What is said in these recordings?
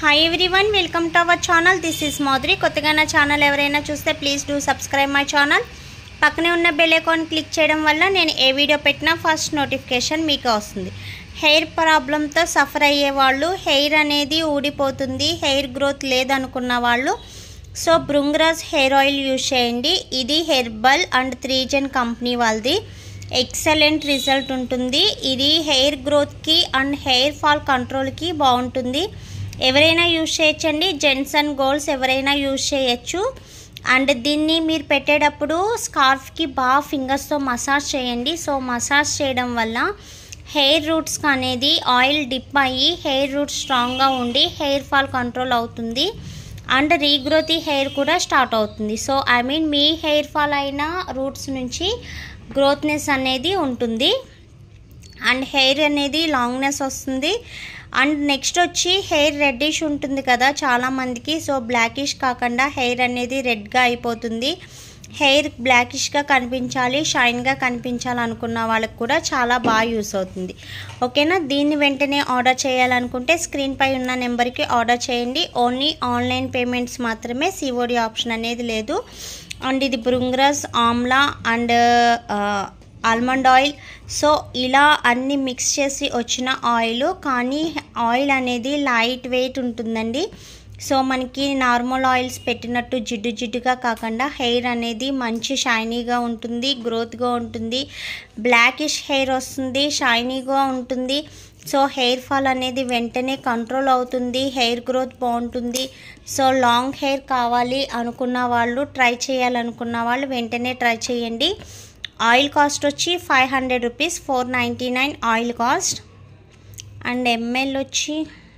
hi everyone welcome to our channel this is Madhuri కొత్తగా నా channel ఎవరైనా చూస్తే please do subscribe my channel పక్కనే ఉన్న బెల్ ఐకాన్ క్లిక్ చేయడం వల్ల నేను ఏ వీడియో పెట్టినా ఫస్ట్ నోటిఫికేషన్ మీకు వస్తుంది హెయిర్ ప్రాబ్లంతో సఫర్ అయ్యే వాళ్ళు హెయిర్ అనేది ఊడిపోతుంది హెయిర్ గ్రోత్ లేదనుకున్న వాళ్ళు so Bhringraj hair oil use చేయండి ఇది హెర్బల్ అండ్ త్రీజన్ కంపెనీ వాళ్ళది ఎక్సలెంట్ రిజల్ట్ ఉంటుంది ఇది హెయిర్ గ్రోత్కి అండ్ హెయిర్ ఫాల్ కంట్రోల్కి బాగుంటుంది ఎవరైనా యూజ్ చేయొచ్చండి జెంట్స్ అండ్ గర్ల్స్ ఎవరైనా యూజ్ చేయొచ్చు అండ్ దీన్ని మీరు పెట్టేటప్పుడు స్కార్ఫ్కి బాగా ఫింగర్స్తో మసాజ్ చేయండి సో మసాజ్ చేయడం వల్ల హెయిర్ రూట్స్కి అనేది ఆయిల్ డిప్ అయ్యి హెయిర్ రూట్స్ స్ట్రాంగ్గా ఉండి హెయిర్ ఫాల్ కంట్రోల్ అవుతుంది అండ్ రీగ్రోతి హెయిర్ కూడా స్టార్ట్ అవుతుంది సో ఐ మీన్ మీ హెయిర్ ఫాల్ అయిన రూట్స్ నుంచి గ్రోత్నెస్ అనేది ఉంటుంది అండ్ హెయిర్ అనేది లాంగ్నెస్ వస్తుంది అండ్ నెక్స్ట్ వచ్చి హెయిర్ రెడ్డిష్ ఉంటుంది కదా చాలామందికి సో బ్లాకిష్ కాకుండా హెయిర్ అనేది రెడ్గా అయిపోతుంది హెయిర్ బ్లాకిష్గా కనిపించాలి షైన్గా కనిపించాలి అనుకున్న వాళ్ళకి కూడా చాలా బాగా యూస్ అవుతుంది ఓకేనా దీన్ని వెంటనే ఆర్డర్ చేయాలనుకుంటే స్క్రీన్ పై ఉన్న నెంబర్కి ఆర్డర్ చేయండి ఓన్లీ ఆన్లైన్ పేమెంట్స్ మాత్రమే సిఓడి ఆప్షన్ అనేది లేదు అండ్ ఇది bhringraj amla and almond oil so ఇలా అన్ని మిక్స్ చేసి వచ్చిన ఆయిల్ కానీ ఆయిల్ అనేది లైట్ వెయిట్ ఉంటుందండి సో మనకి నార్మల్ ఆయిల్స్ పెట్టినట్టు జిడ్డు జిడ్డుగా కాకుండా హెయిర్ అనేది మంచి షైనీగా ఉంటుంది గ్రోత్గా ఉంటుంది బ్లాకిష్ హెయిర్ వస్తుంది షైనీగా ఉంటుంది సో హెయిర్ ఫాల్ అనేది వెంటనే కంట్రోల్ అవుతుంది హెయిర్ గ్రోత్ బాగుంటుంది సో లాంగ్ హెయిర్ కావాలి అనుకున్న వాళ్ళు ట్రై చేయాలనుకున్న వాళ్ళు వెంటనే ట్రై చేయండి ఆయిల్ కాస్ట్ వచ్చి five hundred rupees four ninety nine oil cost and ML వచ్చి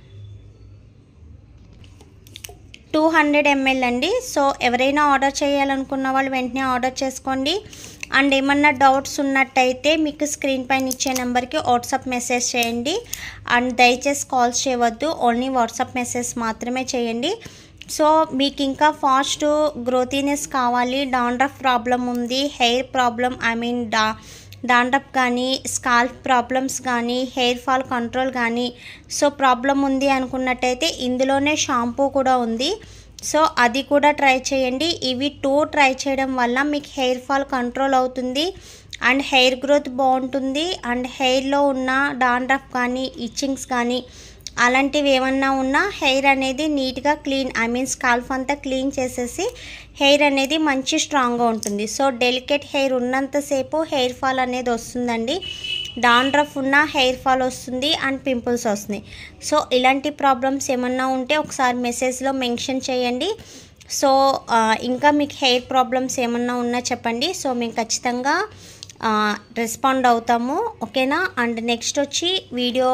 టూ హండ్రెడ్ ఎంఎల్ అండి సో ఎవరైనా ఆర్డర్ చేయాలనుకున్న వాళ్ళు వెంటనే ఆర్డర్ చేసుకోండి అండ్ ఏమన్నా డౌట్స్ ఉన్నట్టయితే మీకు స్క్రీన్ పైన ఇచ్చే నెంబర్కి వాట్సాప్ మెసేజ్ చేయండి అండ్ దయచేసి కాల్స్ చేయవద్దు ఓన్లీ వాట్సాప్ మెసేజ్ మాత్రమే చేయండి సో మీకు ఇంకా ఫాస్ట్ గ్రోతీనెస్ కావాలి డాండ్రఫ్ ప్రాబ్లం ఉంది హెయిర్ ప్రాబ్లం ఐ మీన్ డా డాండ్రఫ్ కానీ స్కాల్ప్ ప్రాబ్లమ్స్ కానీ హెయిర్ ఫాల్ కంట్రోల్ కానీ సో ప్రాబ్లం ఉంది అనుకున్నట్టయితే ఇందులోనే షాంపూ కూడా ఉంది సో అది కూడా ట్రై చేయండి ఇవి టూ ట్రై చేయడం వల్ల మీకు హెయిర్ ఫాల్ కంట్రోల్ అవుతుంది అండ్ హెయిర్ గ్రోత్ బాగుంటుంది అండ్ హెయిర్లో ఉన్న డాండ్రఫ్ కానీ ఇచ్చింగ్స్ కానీ అలాంటివి ఏమన్నా ఉన్నా హెయిర్ అనేది నీట్గా క్లీన్ ఐ మీన్ స్కాల్ఫ్ అంతా క్లీన్ చేసేసి హెయిర్ అనేది మంచి స్ట్రాంగ్గా ఉంటుంది సో డెలికేట్ హెయిర్ ఉన్నంతసేపు హెయిర్ ఫాల్ అనేది వస్తుందండి డాండ్రఫ్ ఉన్న హెయిర్ ఫాల్ వస్తుంది అండ్ పింపుల్స్ వస్తున్నాయి సో ఇలాంటి ప్రాబ్లమ్స్ ఏమన్నా ఉంటే ఒకసారి మెసేజ్లో మెన్షన్ చేయండి సో ఇంకా మీకు హెయిర్ ప్రాబ్లమ్స్ ఏమన్నా ఉన్నా చెప్పండి సో మేము ఖచ్చితంగా రెస్పాండ్ అవుతాము ఓకేనా అండ్ నెక్స్ట్ వచ్చి వీడియో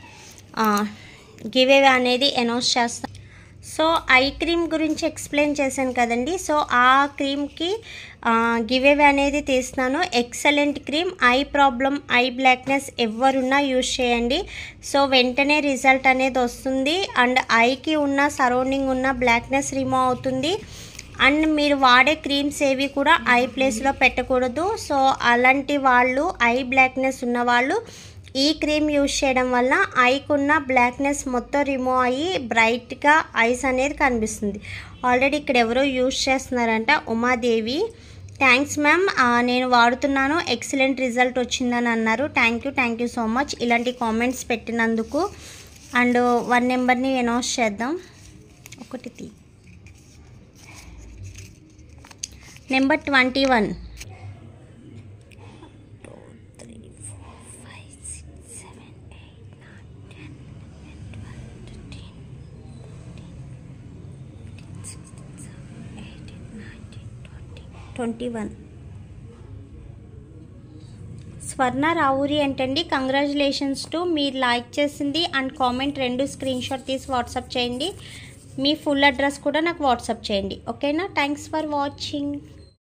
గివ్ అవే అనేది అనౌన్స్ చేస్తాం సో ఐ క్రీమ్ గురించి ఎక్స్ప్లెయిన్ చేశాను కదండి సో ఆ క్రీమ్కి గివ్ అవే అనేది తీస్తున్నాను excellent cream eye problem eye బ్లాక్నెస్ ఎవరున్నా యూజ్ చేయండి సో వెంటనే రిజల్ట్ అనేది వస్తుంది అండ్ ఐకి ఉన్న సరౌండింగ్ ఉన్న బ్లాక్నెస్ రిమూవ్ అవుతుంది అండ్ మీరు వాడే క్రీమ్స్ ఏవి కూడా ఐ ప్లేస్లో పెట్టకూడదు సో అలాంటి వాళ్ళు ఐ బ్లాక్నెస్ ఉన్న వాళ్ళు ఈ క్రీమ్ యూజ్ చేయడం వల్ల ఐకున్న బ్లాక్నెస్ మొత్తం రిమూవ్ అయ్యి బ్రైట్గా ఐస్ అనేది కనిపిస్తుంది ఆల్రెడీ ఇక్కడ ఎవరో యూజ్ చేస్తున్నారంట ఉమాదేవి థ్యాంక్స్ మ్యామ్ నేను వాడుతున్నాను ఎక్సలెంట్ రిజల్ట్ వచ్చిందని అన్నారు thank you thank you so much ఇలాంటి కామెంట్స్ పెట్టినందుకు అండ్ వన్ నెంబర్ని అనౌన్స్ చేద్దాం ఒకటి తీ number twenty one twenty one Swarna Ravuri ఏంటండి కంగ్రాచులేషన్స్ టు మీరు లైక్ చేసింది అండ్ కామెంట్ రెండు స్క్రీన్ షాట్ తీసి వాట్సాప్ చేయండి మీ ఫుల్ అడ్రస్ కూడా నాకు వాట్సాప్ చేయండి ఓకేనా థ్యాంక్స్ ఫర్ వాచింగ్